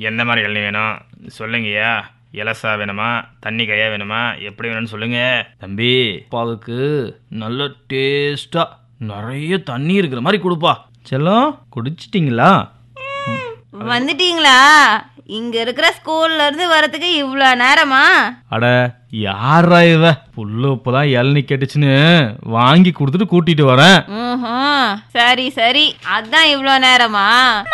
எந்த மாதிரி இளநீ வேணும் சொல்லுங்கய்யா இலசா வேணுமா தண்ணி கையா வேணுமா எப்படி வேணும்னு சொல்லுங்க தம்பி அப்பாவுக்கு நல்ல டேஸ்டா நிறைய தண்ணி இருக்கிற மாதிரி கொடுப்பா செல்லம் குடிச்சிட்டிங்களா வந்துட்டீங்களா இங்க இருக்கிற ஸ்கூல்ல இருந்து வரதுக்கு இவ்ளோ நேரமா அட யாரா இவ புல்லு இப்பதான் இளநீ கேட்டுச்சுன்னு வாங்கி கொடுத்துட்டு கூட்டிட்டு வரேன் ம்ஹும். சரி சரி அதான் இவ்ளோ நேரமா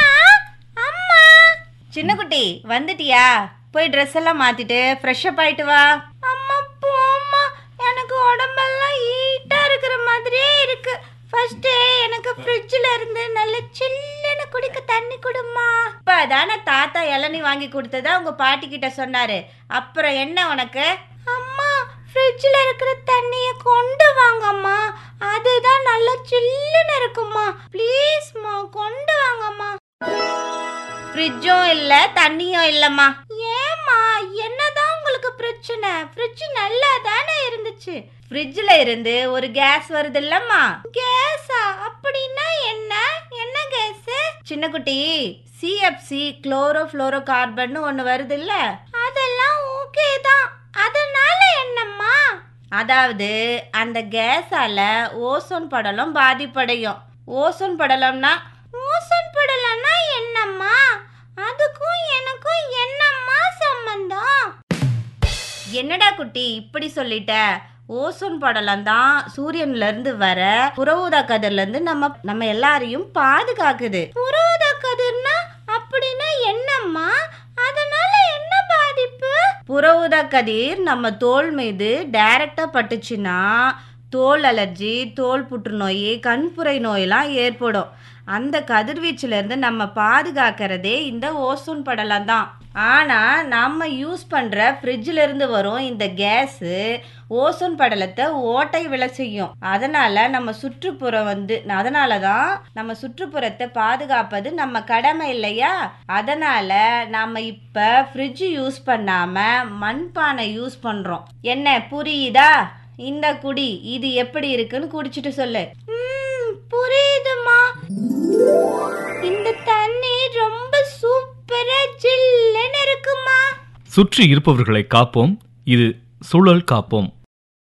அம்மா சின்ன குட்டி வந்துட்டியா போய் ட்ரெஸ் எல்லாம் மாத்திட்டு ஃப்ரெஷ் அப் ஆயிட்டு வா அம்மா போம்மா எனக்கு உடம்பெல்லாம் ஹீட்டா இருக்கிற மாதிரியே இருக்கு ஃபர்ஸ்ட் எனக்கு ஃப்ரிட்ஜ்ல இருந்து நல்ல சில்லுன்னு குடிக்க தண்ணி கொடுமா இப்பதானே தாத்தா இளநீ வாங்கி கொடுத்ததா உங்க பாட்டி கிட்ட சொன்னாரு அப்புறம் என்ன உனக்கு அம்மா ஃப்ரிட்ஜில் இருக்கிற தண்ணியை கொண்டு வாங்கம்மா அதுதான் நல்லா சில்லுன்னு இருக்குமா ப்ளீஸ்மா கொண்டு வாங்கம்மா ஃப்ரிட்ஜும் இல்ல தண்ணியும் இல்லம்மா ஏம்மா என்னதான் உங்களுக்கு பிரச்சனை ஃப்ரிட்ஜ் நல்லா தானே இருந்துச்சு ஃப்ரிட்ஜ்ல இருந்து ஒரு கேஸ் வருது இல்லம்மா கேஸா அப்படின்னா என்ன என்ன கேஸ் சின்ன குட்டி சிஎஃப்சி குளோரோ ஃப்ளோரோ கார்பன் ஒன்று வருது இல்ல அதெல்லாம் ஓகே தான் அதனால என்னம்மா அதாவது அந்த கேஸால ஓசோன் படலம் பாதிப்படையும் ஓசோன் படலம்னா ஓசோன் படலம்னா என்னம்மா அதுக்கும் எனக்கும் என்னம்மா சம்பந்தம் என்னடா குட்டி இப்படி சொல்லிட்ட ஓசோன் படலம் தான் சூரியன்ல இருந்து வர புற ஊதா கதிர்ல இருந்து நம்ம நம்ம எல்லாரையும் பாதுகாக்குது புற ஊதா கதிர்னா அப்படின்னா என்னம்மா அதனால என்ன பாதிப்பு புற ஊதா கதிர் நம்ம தோல் மீது டைரக்டா பட்டுச்சுன்னா தோல் அலர்ஜி தோல் புற்றுநோய் கண்புரை நோயெல்லாம் ஏற்படும் அந்த கதிர்வீச்சுல இருந்து நம்ம பாதுகாக்கிறதே இந்த ஓசோன் படலம் தான் ஆனா நம்ம யூஸ் பண்ற ஃப்ரிட்ஜ்ல இருந்து வரும் இந்த கேஸ் ஓசோன் படலத்தை ஓட்டை விழ செய்யும் அதனால நம்ம சுற்றுப்புறம் வந்து அதனால தான் நம்ம சுற்றுப்புறத்தை பாதுகாப்பது நம்ம கடமை இல்லையா அதனால நாம இப்ப ஃப்ரிட்ஜ் யூஸ் பண்ணாம மண்பானை யூஸ் பண்றோம் என்ன புரியுதா இந்த குடி இது எப்படி இருக்குன்னு குடிச்சிட்டு சொல்லு புரியுதுமா இந்த தண்ணி ரொம்ப சூப்பரா ஜில்லுன்னு இருக்குமா சுற்றி இருப்பவர்களை காப்போம் இது சூழல் காப்போம்